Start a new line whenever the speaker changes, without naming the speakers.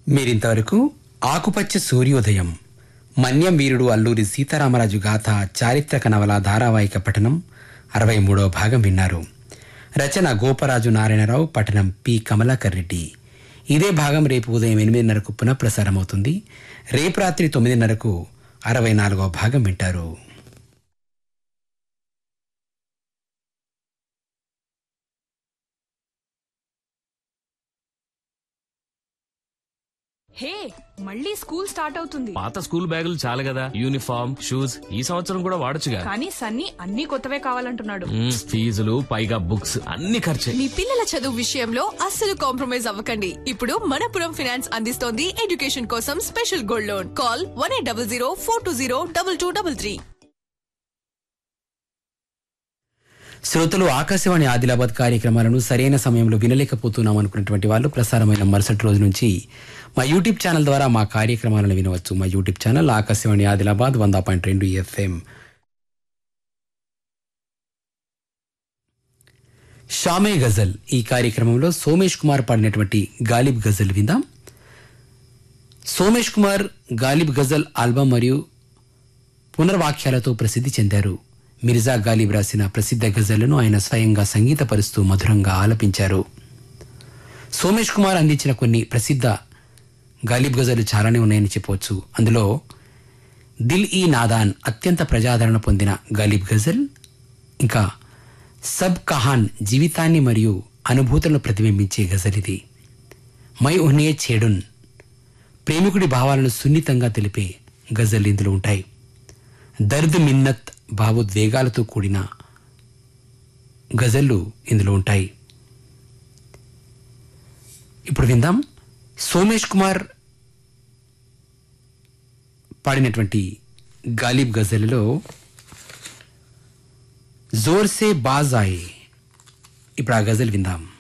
మీరింతవరకు ఆకుపచ్చ సూర్యోదయం మన్యం వీరుడు అల్లూరి సీతారామరాజు గాథ చారిత్రక నవల ధారావాహిక పఠనం అరవై మూడవ భాగం విన్నారు రచన గోపరాజు నారాయణరావు పఠనం పి కమలాకర్ రెడ్డి ఇదే భాగం రేపు ఉదయం ఎనిమిదిన్నరకు పునఃప్రసారమవుతుంది రేపు రాత్రి తొమ్మిదిన్నరకు అరవై నాలుగవ భాగం వింటారు
హే మళ్ళీ స్కూల్ స్టార్ట్ అవుతుంది
పాత స్కూల్ బ్యాగులు చాలు కదా యూనిఫామ్ షూస్ ఈ సంవత్సరం కూడా వాడొచ్చుగా
కానీ సన్నీ అన్ని కొత్తవే కావాలంటున్నాడు
మ్మ్, ఫీజులు పైగా బుక్స్ అన్ని ఖర్చే
మీ పిల్లల చదువు విషయంలో అస్సలు కాంప్రమైజ్ అవ్వకండి ఇప్పుడు మనపురం ఫైనాన్స్ అందిస్తోంది ఎడ్యుకేషన్ కోసం special gold loan call one eight double zero four two zero double two double three
శ్రోతలు ఆకాశవాణి ఆదిలాబాద్ కార్యక్రమాలను సరైన సమయంలో వినలేకపోతున్నాం అనుకున్నటువంటి వాళ్ళు ప్రసారమైన మరుసటి రోజు నుంచి మా యూట్యూబ్ ఛానల్ ద్వారా మా కార్యక్రమాలను వినవచ్చు మా యూట్యూబ్ ఛానల్ ఆకాశవాణి ఆదిలాబాద్ వంద పాయింట్ రెండు ఎఫ్ఎం షామే గజల్ ఈ కార్యక్రమంలో సోమేష్ కుమార్ పాడినటువంటి గాలిబ్ గజల్ విందాం సోమేష్ కుమార్ గాలిబ్ గజల్ ఆల్బమ్ మరియు పునర్వాక్యాలతో ప్రసిద్ధి చెందారు మిర్జా గాలిబ్ రాసిన ప్రసిద్ధ గజళ్లను ఆయన స్వయంగా సంగీతపరుస్తూ మధురంగా ఆలపించారు సోమేష్ కుమార్ అందించిన కొన్ని ప్రసిద్ధ గాలిబ్ గజలు చాలానే ఉన్నాయని చెప్పవచ్చు అందులో దిల్ ఈ నాదాన్ అత్యంత ప్రజాదరణ పొందిన గాలిబ్ గజల్ ఇంకా సబ్ కహాన్ జీవితాన్ని మరియు అనుభూతులను ప్రతిబింబించే గజల్ ఇది మై ఉన్నే చేడున్ ప్రేమికుడి భావాలను సున్నితంగా తెలిపే గజల్ ఇందులో ఉంటాయి దర్ద్ మిన్నత్ భావోద్వేగాలతో కూడిన గజళ్ళు ఇందులో ఉంటాయి ఇప్పుడు విందాం సోమేష్ కుమార్ పాడినటువంటి గాలిబ్ గజల్లో జోర్ సే బాజ్ ఆయే ఇప్పుడు ఆ గజల్ విందాం